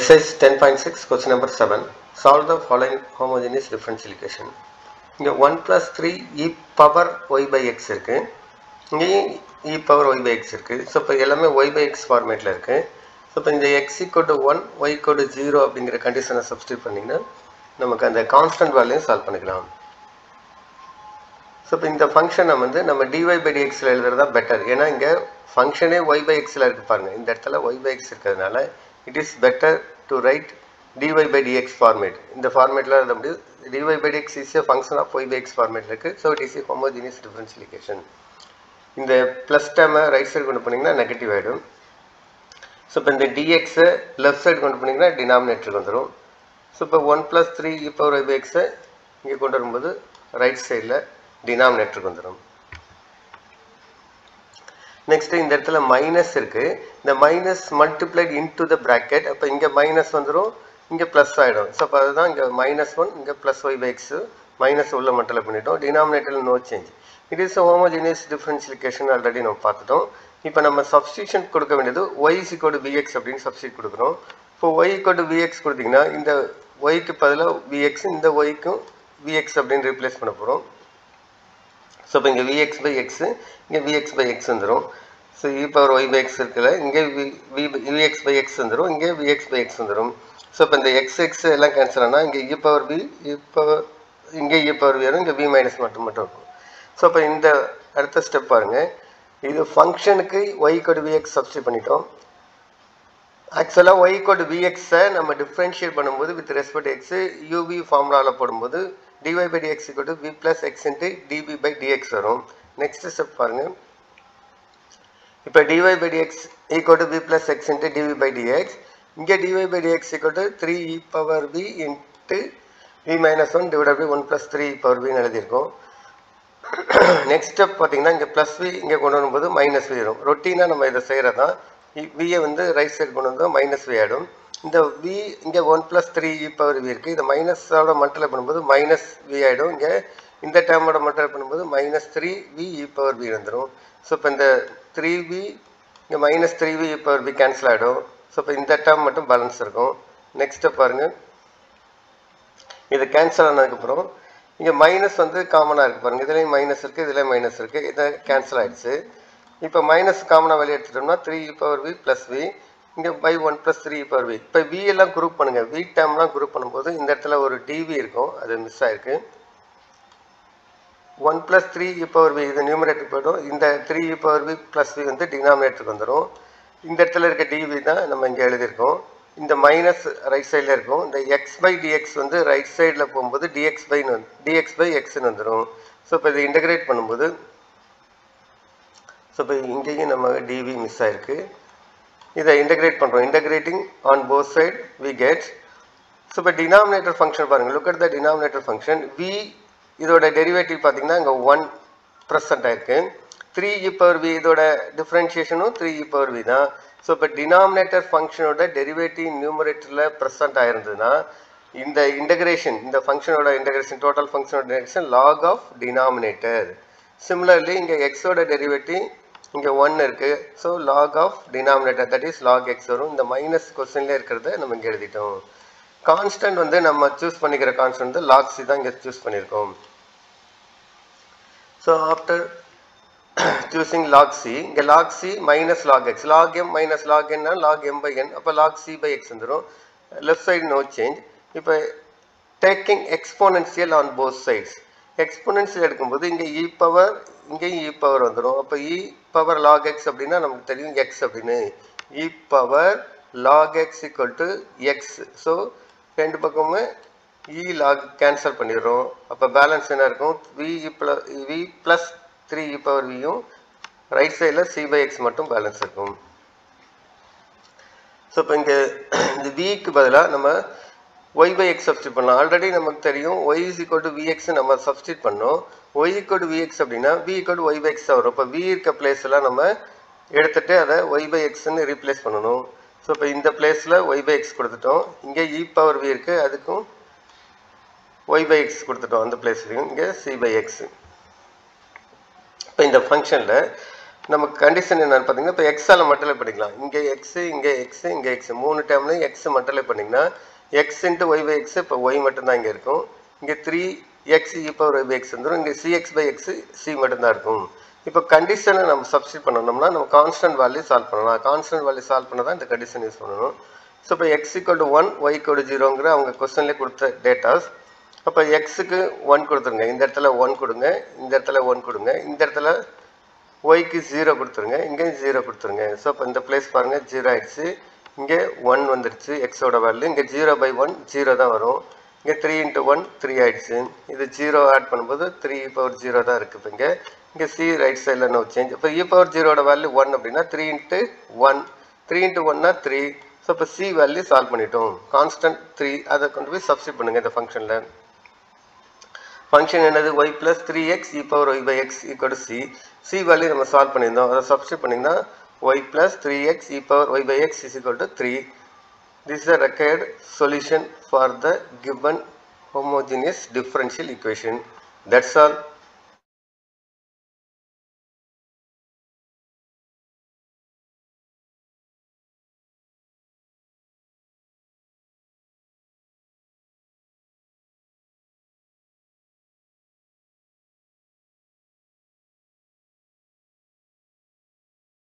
Exercise 10.6, question number 7. Solve the following homogeneous differential equation. இங்கே one plus three e power y by x இருக்குது இங்கேயும் e power y by x இருக்குது so இப்போ எல்லாமே Y by X ஃபார்மேட்டில் இருக்குது so இப்போ இந்த x equal one y equal zero அப்படிங்கிற கண்டிஷனை சப்ஸ்டியூட் பண்ணிங்கன்னா நமக்கு அந்த கான்ஸ்டன்ட் வேல்யூயும் சால்வ் பண்ணிக்கலாம் ஸோ இப்போ இந்த ஃபங்க்ஷனை வந்து நம்ம டிஒய் பை டிஎக்ஸில் எழுதுறதா பெட்டர் ஏன்னா இங்கே ஃபங்க்ஷனே ஒய் பை எக்ஸில் இருக்குது பாருங்கள் இந்த இடத்துல ஒய் பை எக்ஸ் இருக்கிறதுனால it is better to write dy by dx format இந்த ஃபார்மேட்டில் எழுத முடியும் dy by dx is a function of y by x format இருக்குது so it is a homogeneous differential equation இந்த ப்ளஸ் டேமை right side கொண்டு போனீங்கன்னா நெகட்டிவ் ஆகிடும் ஸோ இப்போ இந்த டிஎக்ஸை லெஃப்ட் சைடு கொண்டு போனீங்கன்னா டினாமினேட்டருக்கு வந்துடும் ஸோ இப்போ one plus three e power y by எக்ஸை இங்கே கொண்டு வரும்போது ரைட் சைடில் டினாமினேட்டருக்கு வந்துடும் நெக்ஸ்ட் இந்த இடத்துல மைனஸ் இருக்கு இந்த minus multiplied into the bracket அப்போ இங்கே மைனஸ் வந்துடும் இங்கே ப்ளஸ் ஆகிடும் ஸோ அப்போ அதுதான் இங்கே மைனஸ் ஒன் இங்கே plus y by x minus உள்ள மட்டில் பண்ணிட்டோம் டினாமினேட்டரில் no change it is homogeneous differentiation already நம்ம பார்த்துட்டோம் இப்போ நம்ம சப்ஸ்டியூஷன் கொடுக்க வேண்டியது ஒய் இஸ் ஈக்குவல் விஎக்ஸ் அப்படின்னு சப்ஸ்டியூட் கொடுக்குறோம் இப்போ ஒய் ஈக்குவல் விஎக்ஸ் கொடுத்தீங்கன்னா இந்த ஒய்க்கு பதிலாக விஎக்ஸ் இந்த ஒய்க்கும் விஎக்ஸ் அப்படின்னு ரீப்ளேஸ் பண்ண போகிறோம் ஸோ இப்போ இங்கே விஎக்ஸ் பை எக்ஸு இங்கே விஎக்ஸ் பை எக்ஸ் வந்துடும் so e power y by x இருக்குல்ல இங்கே v v v x by x வந்துடும் இங்கே விஎக்ஸ் பை எக்ஸ் வந்துடும் ஸோ இப்போ இந்த எக்ஸ் எக்ஸ் எல்லாம் கேன்சல் ஆனால் இங்கே e power b e power இங்கே இ பவர் வி வரும் இங்கே வி மைனஸ் மட்டும் மட்டும் இருக்கும் ஸோ இப்போ இந்த அடுத்த ஸ்டெப் பாருங்கள் இது ஃபங்க்ஷனுக்கு ஒய் கோடு விஎக்ஸ் சப்ஸ்டியூட் பண்ணிட்டோம் ஆக்சுவலாக ஒய் கோடு விஎக்ஸை நம்ம டிஃப்ரென்ஷியேட் பண்ணும்போது வித் ரெஸ்பெக்ட் எக்ஸு யூவி ஃபார்முலாவில் போடும்போது dy by dx equal to v plus x into dv by dx வரும் நெக்ஸ்ட் ஸ்டெப் பாருங்க இப்போ dy by dx equal to v plus x into dv by dx இங்கே dy by dx equal to 3 e power v into v minus 1 divided by 1 plus 3 e power v எழுதியிருக்கோம் next step பார்த்தீங்கன்னா இங்கே plus v இங்கே கொண்டு வரும்போது minus we வரும் ரொட்டீனாக நம்ம இதை செய்கிறது தான் வியை வந்து ரைட் சைடு கொண்டு வந்தால் மைனஸ் வி ஆகிடும் இந்த வி இங்கே one plus three e power v இருக்குது இந்த மைனஸோட மல்டிப்ளை பண்ணும்போது மைனஸ் வி ஆகிடும் இங்கே இந்த டேர்மோட மல்டிப்ளை பண்ணும்போது minus three v e power v வந்துடும் ஸோ இப்போ இந்த த்ரீ வி இங்கே minus three v e power v cancel ஆகிடும் ஸோ இப்போ இந்த டேர்ம் மட்டும் பேலன்ஸ் இருக்கும் நெக்ஸ்ட்டு பாருங்கள் இது கேன்சல் ஆனதுக்கப்புறம் இங்கே மைனஸ் வந்து காமனாக இருக்குது பாருங்கள் இதுலேயும் மைனஸ் இருக்குது இதுலேயும் மைனஸ் இருக்குது இது கேன்சல் ஆகிடுச்சு இப்போ மைனஸ் காமனாக வெளியே எடுத்துட்டோம்னா three e power v plus v இங்கே by one plus three power v இப்போ வி எல்லாம் குரூப் பண்ணுங்கள் வி டேம்லாம் குரூப் பண்ணும்போது இந்த இடத்துல ஒரு டிவி இருக்கும் அது மிஸ் ஆயிருக்கு one plus three e power v இது நியூமரேட்டர் போய்டும் இந்த three e power v plus v வந்து டினாமினேட்டருக்கு வந்துடும் இந்த இடத்துல இருக்க டிவி தான் நம்ம இங்கே எழுதியிருக்கோம் இந்த மைனஸ் ரைட் சைடில் இருக்கும் இந்த எக்ஸ் பை டிஎக்ஸ் வந்து ரைட் சைடில் போகும்போது டிஎக்ஸ் பைன்னு வந்து டிஎக்ஸ் பை எக்ஸ்னு வந்துடும் ஸோ இப்போ இதை இன்டகிரேட் பண்ணும்போது ஸோ இப்போ இங்கேயும் நம்ம டிவி மிஸ் ஆயிருக்கு இதை இன்டகிரேட் பண்ணுறோம் integrating on both side we get so இப்போ டினாமினேட்டர் ஃபங்க்ஷன் பாருங்கள் look at the denominator function we இதோட டெரிவேட்டிவ் பார்த்தீங்கன்னா இங்கே ஒன் ப்ரெசன்ட் ஆயிருக்கு த்ரீ இ பவர் வி இதோட டிஃப்ரென்ஷியேஷனும் த்ரீ இ பவர் வி தான் ஸோ இப்போ டினாமினேட்டர் ஃபங்க்ஷனோட டெரிவேட்டிவ் நியூமரேட்டரில் ப்ரெசன்ட் ஆயிருந்ததுன்னா இந்த இன்டகிரேஷன் இந்த ஃபங்க்ஷனோட இன்டகிரேஷன் டோட்டல் ஃபங்க்ஷனோட integration log of denominator similarly இங்கே எக்ஸோட டெரிவேட்டிவ் இங்கே ஒன் இருக்குது so log of denominator that is log x வரும் இந்த மைனஸ் கொஸ்டின்லேயே இருக்கிறத நம்ம இங்கே எழுதிட்டோம் கான்ஸ்டன்ட் வந்து நம்ம சூஸ் பண்ணிக்கிற கான்ஸ்டன்ட் வந்து லாக் சி தான் இங்கே சூஸ் பண்ணியிருக்கோம் so after choosing log c இங்கே log c minus log x log m minus log என்னா லாக் எம் பை என் அப்போ லாக் சி பை எக்ஸ் வந்துடும் லெஃப்ட் சைடு நோ சேஞ்ச் இப்போ taking exponential on both sides exponential எடுக்கும்போது இங்கே e power இங்கேயும் e power வந்துடும் அப்போ இ power log X அப்படின்னா நமக்கு தெரியும் எக்ஸ் அப்படின்னு e power log x equal to x so ரெண்டு பக்கமுமே இ லாக் கேன்சல் பண்ணிடுறோம் அப்போ பேலன்ஸ் என்ன இருக்கும் v plus v plus three e power வியும் ரைட் சைடில் சி பை எக்ஸ் மட்டும் பேலன்ஸ் இருக்கும் ஸோ இப்போ இங்கே இந்த விக்கு பதிலாக நம்ம ஒய் பை எக்ஸ் சப்ஸ்டியூட் பண்ணலாம் ஆல்ரெடி நமக்கு தெரியும் y is equal to v x நம்ம சப்ஸ்டியூட் பண்ணோம் ஒய் ஈக்குவல் டு விஎக்ஸ் அப்படின்னா v equal to y by x வரும் இப்போ வி இருக்க பிளேஸ் எல்லாம் நம்ம எடுத்துட்டு அதை ஒய் பை எக்ஸ்ன்னு ரீப்ளேஸ் பண்ணணும் ஸோ இப்போ இந்த பிளேஸில் ஒய் பை எக்ஸ் கொடுத்துட்டோம் இங்கே இ பவர் வி இருக்குது அதுக்கும் ஒய் பை எக்ஸ் கொடுத்துட்டோம் அந்த பிளேஸ்லையும் இங்கே சி பை எக்ஸ் இப்போ இந்த ஃபங்க்ஷனில் நமக்கு கண்டிஷன் என்னன்னு பார்த்தீங்கன்னா இப்போ எக்ஸால் மட்டலே பண்ணிக்கலாம் இங்கே எக்ஸு இங்கே எக்ஸு இங்கே எக்ஸ் மூணு டைம்லையும் எக்ஸ் மட்டலே பண்ணிங்கன்னா x into y by x இப்போ ஒய் மட்டும்தான் இங்கே இருக்கும் இங்கே three x e power y by x வந்துடும் இங்கே சிஎக்ஸ் பை எக்ஸ் சி மட்டும்தான் இருக்கும் இப்போ கண்டிஷனை நம்ம சப்ஸ்டிட் பண்ணணும்னா நம்ம கான்ஸ்டன்ட் வேல்யூ சால்வ் பண்ணலாம் கான்ஸ்டன்ட் வேல்யூ சால்வ் பண்ண தான் இந்த கண்டிஷன் யூஸ் பண்ணணும் ஸோ இப்போ x equal to one y equal to ஜீரோங்கிற அவங்க கொஸ்டின்லேயே கொடுத்த டேட்டாஸ் அப்போ எக்ஸுக்கு ஒன் கொடுத்துருங்க இந்த இடத்துல ஒன் கொடுங்க இந்த இடத்துல ஒன் கொடுங்க இந்த இடத்துல ஒய்க்கு ஜீரோ கொடுத்துருங்க இங்கேயும் ஜீரோ கொடுத்துருங்க ஸோ அப்போ இந்த பிளேஸ் பாருங்கள் ஜீரோ ஆயிடுச்சு இங்கே ஒன் வந்துடுச்சு எக்ஸோட வேல்யூ இங்கே ஜீரோ பை ஒன் ஜீரோ தான் வரும் இங்கே த்ரீ இன்ட்டு ஒன் த்ரீ ஆயிடுச்சு இது ஜீரோ ஆட் பண்ணும்போது த்ரீ பவர் ஜீரோ தான் இருக்குது இப்போ இங்கே இங்கே சி ரைட் சைடில் நோ சேஞ்ச் இப்போ இ பவர் ஜீரோட வேல்யூ ஒன் அப்படின்னா three into one three into ஒன்னா த்ரீ ஸோ இப்போ சி வேல்யூ சால்வ் பண்ணிட்டோம் கான்ஸ்டன்ட் த்ரீ அதை கொண்டு போய் சப்ஸ்டிட் பண்ணுங்கள் இந்த ஃபங்க்ஷனில் ஃபங்க்ஷன் என்னது y plus three x e power y by x equal c c value நம்ம சால்வ் பண்ணியிருந்தோம் அதை சப்ஸ்டிட் பண்ணிங்கன்னா Y plus three x e power y by x is equal to three this is a required solution for the given homogeneous differential equation that's all